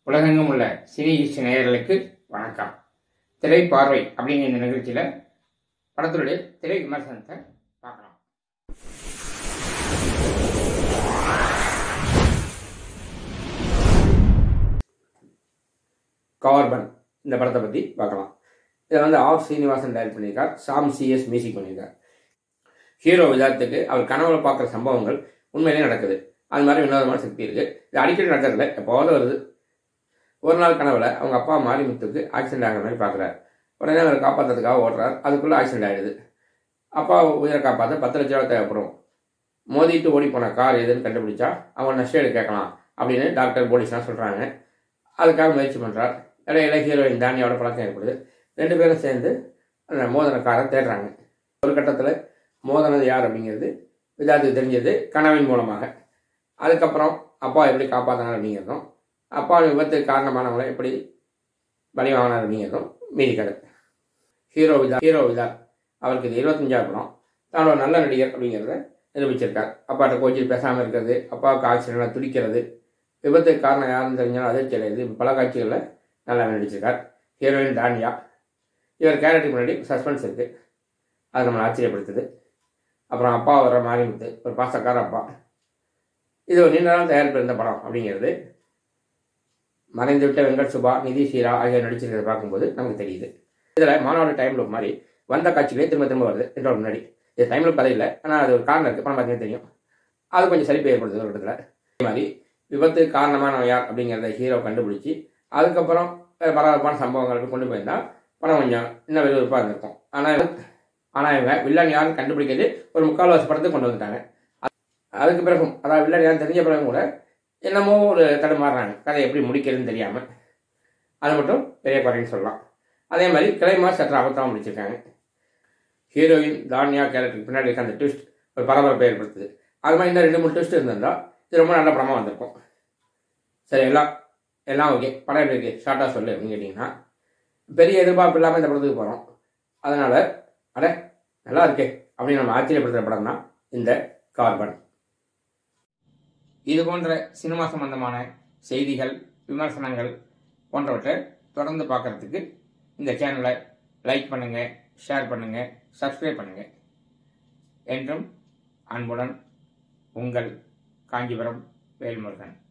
உலகெங்கும் உள்ள cine east நேயர்களுக்கு வணக்கம் திரை பார்வை அப்படிங்கிற இந்த நிகழ்ச்சியில் படத்துடைய திரை விமர்சனத்தை பார்க்கலாம் கார்பன் இந்த படத்தை பற்றி பார்க்கலாம் இதை வந்து ஆர் சீனிவாசன் டைரக்ட் பண்ணியிருக்கார் சாம் சிஎஸ் மியூசிக் பண்ணியிருக்கார் ஹீரோ விதார்த்துக்கு அவர் கனவுல பார்க்குற சம்பவங்கள் உண்மையிலேயே நடக்குது அது மாதிரி வினோதமான சக்தி இருக்குது இது அடிக்கடி நடக்கிறதில்ல எப்போவாவது வருது ஒரு நாள் கனவுல அவங்க அப்பா மாரிமுத்துக்கு ஆக்சிடென்ட் ஆகிற மாதிரி பார்க்குறாரு உடனே அவரை காப்பாற்றுறதுக்காக ஓடுறாரு அதுக்குள்ளே ஆக்சிடென்ட் ஆகிடுது அப்பா உயிரை காப்பாற்ற பத்து லட்ச ரூபா தேவைப்படும் மோதிட்டு ஓடி போன கார் எதுன்னு கண்டுபிடிச்சா அவன் நஷ்டேடு கேட்கலாம் அப்படின்னு டாக்டர் போலீஸ்லாம் சொல்கிறாங்க அதுக்காக முயற்சி பண்ணுறார் இடையில ஹீரோயின் தானியோட பழக்கம் ஏற்படுது ரெண்டு பேரும் சேர்ந்து அந்த மோதன காரை தேடுறாங்க ஒரு கட்டத்தில் மோதனது யார் அப்படிங்கிறது விதாத்துக்கு தெரிஞ்சது கனவின் மூலமாக அதுக்கப்புறம் அப்பா எப்படி காப்பாற்றினார் அப்படிங்கிறதும் அப்பா விபத்துக்கு காரணமானவங்களை எப்படி பலி வாங்கினார் அப்படிங்கிறதும் மீதி கதை ஹீரோ விதா ஹீரோ விதா அவருக்கு இது இருபத்தஞ்சாவது படம் தான் ஒரு நல்ல நடிகர் அப்படிங்கிறத நிரூபிச்சிருக்கார் அப்பாட்ட கோச்சில் பேசாமல் இருக்கிறது அப்பாவுக்கு ஆக்சிடென்ட்லாம் துடிக்கிறது விபத்துக்கு காரணம் யாருன்னு தெரிஞ்சாலும் அதிர்ச்சி அடையுது பல காட்சிகளில் நல்லா நடிச்சிருக்கார் ஹீரோயின் தானியா இவர் கேரக்டருக்கு முன்னாடி சஸ்பென்ஸ் இருக்குது அது நம்மளை ஆச்சரியப்படுத்துது அப்புறம் அப்பா வர மாரிமுத்து ஒரு பாசக்கார அப்பா இது ஒரு நீண்ட நாள் தயாரிப்பு இருந்த படம் அப்படிங்கிறது மறைந்துவிட்ட வெங்கட் சுபா நிதி ஷீரா ஆகியோர் நடிச்சிருக்கிறத பார்க்கும்போது நமக்கு தெரியுது இதில் மாநாடு டைம் லூப் மாதிரி வந்த காட்சிகளே திரும்ப திரும்ப வருது என்ற முன்னாடி இது டைம் லூப் கதை இல்லை ஆனால் அது ஒரு காரணம் இருக்குது படம் பார்த்தீங்கன்னா தெரியும் அது கொஞ்சம் சலிப்பு ஏற்படுது ஒரு இடத்துல அதே மாதிரி விபத்து காரணமானவன் யார் அப்படிங்கிறத ஹீரோ கண்டுபிடிச்சி அதுக்கப்புறம் பரபரப்பான சம்பவங்களுக்கு கொண்டு போயிருந்தா படம் கொஞ்சம் இன்னும் விறுவிறுப்பாக இருந்திருக்கும் ஆனால் ஆனால் இவங்க வில்லன் யாருன்னு கண்டுபிடிக்கிறது ஒரு முக்கால்வாசி படத்துக்கு கொண்டு வந்துட்டாங்க அதுக்கு பிறகும் அதாவது வில்லன் யாரும் தெரிஞ்ச பிறகும் கூட என்னமோ ஒரு தடுமாறுறாங்க கதை எப்படி முடிக்கிறதுன்னு தெரியாமல் அது மட்டும் பெரிய குறைன்னு சொல்லலாம் அதே மாதிரி கிளைமா சற்று அபத்தமாக முடிச்சிருக்காங்க ஹீரோயின் தானியா கேரக்டருக்கு பின்னாடி இருக்க அந்த ட்விஸ்ட் ஒரு பரபரப்பை ஏற்படுத்துது அது மாதிரி இன்னும் ரெண்டு மூணு ட்விஸ்ட் இருந்திருந்தா இது ரொம்ப நல்ல படமாக வந்திருக்கும் சரி எல்லாம் எல்லாம் ஓகே படம் எப்படி இருக்கு ஷார்ட்டாக சொல்லு அப்படின்னு கேட்டிங்கன்னா பெரிய எதிர்பார்ப்பு இல்லாமல் இந்த படத்துக்கு போகிறோம் அதனால் அட நல்லா இருக்கே அப்படின்னு நம்ம ஆச்சரியப்படுத்துகிற படம் தான் இந்த கார்பன் இது போன்ற சினிமா சம்பந்தமான செய்திகள் விமர்சனங்கள் போன்றவற்றை தொடர்ந்து பார்க்கறதுக்கு இந்த சேனலை லைக் பண்ணுங்கள் ஷேர் பண்ணுங்கள் சப்ஸ்கிரைப் பண்ணுங்கள் என்றும் அன்புடன் உங்கள் காஞ்சிபுரம் வேல்முருகன்